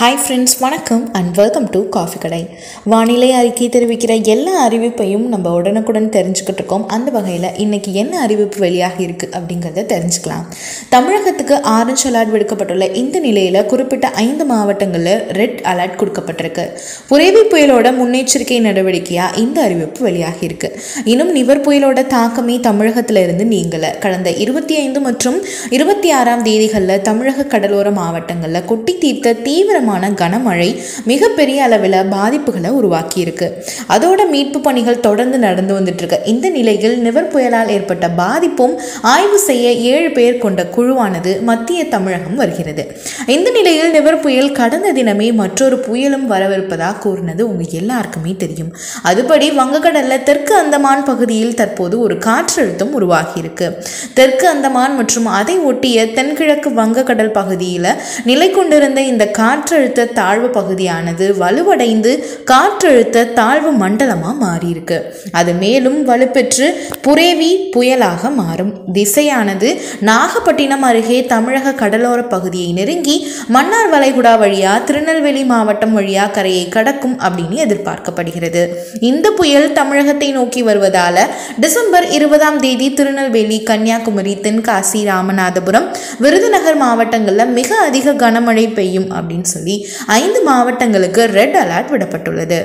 hi friends வணக்கம் and welcome to coffee கடை வானிலை அறிக்கை தெரிவிக்கிற எல்லா அறிவிப்பையும் நம்ம உடனுக்குடன் தெரிஞ்சுக்கிட்டு இருக்கோம் அந்த வகையில் இன்னைக்கு என்ன அறிவிப்பு வெளியாக இருக்குது அப்படிங்கிறத தெரிஞ்சுக்கலாம் தமிழகத்துக்கு ஆரஞ்சு அலர்ட் விடுக்கப்பட்டுள்ள இந்த நிலையில் குறிப்பிட்ட ஐந்து மாவட்டங்களில் ரெட் அலர்ட் கொடுக்கப்பட்டிருக்கு புரேவி புயலோட முன்னெச்சரிக்கை நடவடிக்கையாக இந்த அறிவிப்பு வெளியாகி இருக்கு இன்னும் நிவர் புயலோட தாக்கமே தமிழகத்தில் இருந்து நீங்கலை கடந்த இருபத்தி ஐந்து மற்றும் இருபத்தி ஆறாம் தேதிகளில் தமிழக கடலோர மாவட்டங்களில் கொட்டி தீர்த்த தீவிரமான கனமழை மிகப்பெரிய அளவில் பாதிப்புகளை உருவாக்கியிருக்கு அதோட மீட்பு பணிகள் தொடர்ந்து நடந்து வந்துட்டு இருக்கு இந்த நிலையில் நிவர் புயலால் ஏற்பட்ட பாதிப்பும் ஆய்வு செய்ய ஏழு பேர் கொண்ட குழுவானது மத்திய தமிழகம் வருகிறது இந்த நிலையில் நிவர் புயல் கடந்த தினமே மற்றொரு புயலும் வரவிருப்பதாக கூறினது உங்க எல்லாருக்குமே தெரியும் அதுபடி வங்கக்கடல்ல தெற்கு அந்தமான் பகுதியில் தற்போது ஒரு காற்றழுத்தம் உருவாகியிருக்கு தெற்கு அந்தமான் மற்றும் அதை ஒட்டிய தென்கிழக்கு வங்கக்கடல் பகுதியில் நிலை கொண்டிருந்த இந்த காற்றழுத்த தாழ்வு பகுதியானது வலுவடைந்து காற்றழுத்த தாழ்வு மண்டலமாக மாறியிருக்கு அது மேலும் வலுப்பெற்று புரேவி புயலாக மாறும் திசையானது நாகப்பட்டினம் அருகே தமிழக கடலோர பகுதியை நெருங்கி மன்னார் வளைகுடா வழியா திருநெல்வேலி மாவட்டம் வழியா கரையை கடக்கும் அப்படின்னு எதிர்பார்க்கப்படுகிறது இந்த புயல் தமிழகத்தை நோக்கி வருவதால டிசம்பர் இருபதாம் தேதி திருநெல்வேலி கன்னியாகுமரி தென்காசி ராமநாதபுரம் விருதுநகர் மாவட்டங்களில் மிக அதிக கனமழை பெய்யும் அப்படின்னு சொல்லி ஐந்து மாவட்டங்களுக்கு ரெட் அலர்ட் விடப்பட்டுள்ளது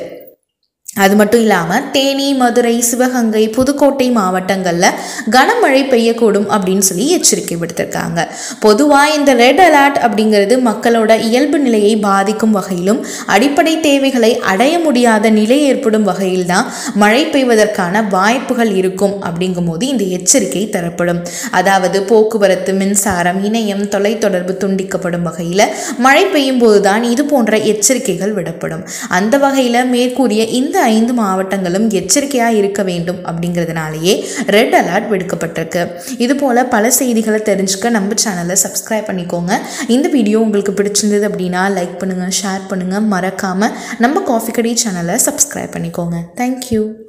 அது மட்டும் இல்லாமல் தேனி மதுரை சிவகங்கை புதுக்கோட்டை மாவட்டங்களில் கனமழை பெய்யக்கூடும் அப்படின்னு சொல்லி எச்சரிக்கை விடுத்திருக்காங்க பொதுவாக இந்த ரெட் அலர்ட் அப்படிங்கிறது மக்களோட இயல்பு நிலையை பாதிக்கும் வகையிலும் அடிப்படை தேவைகளை அடைய முடியாத நிலை ஏற்படும் வகையில் தான் மழை பெய்வதற்கான வாய்ப்புகள் இருக்கும் அப்படிங்கும்போது இந்த எச்சரிக்கை தரப்படும் அதாவது போக்குவரத்து மின்சாரம் இணையம் தொலைத்தொடர்பு துண்டிக்கப்படும் வகையில் மழை பெய்யும் போது தான் இது போன்ற எச்சரிக்கைகள் விடப்படும் அந்த வகையில் மேற்கூறிய இந்த ஐந்து மாவட்டங்களும் எச்சரிக்கையாக இருக்க வேண்டும் அப்படிங்கிறதுனாலேயே ரெட் அலர்ட் விடுக்கப்பட்டிருக்கு இது போல் பல செய்திகளை தெரிஞ்சுக்க நம்ம சேனலை சப்ஸ்கிரைப் பண்ணிக்கோங்க இந்த வீடியோ உங்களுக்கு பிடிச்சிருந்தது அப்படின்னா லைக் பண்ணுங்கள் ஷேர் பண்ணுங்கள் மறக்காமல் நம்ம காஃபி கடை சேனலை சப்ஸ்கிரைப் பண்ணிக்கோங்க தேங்க்யூ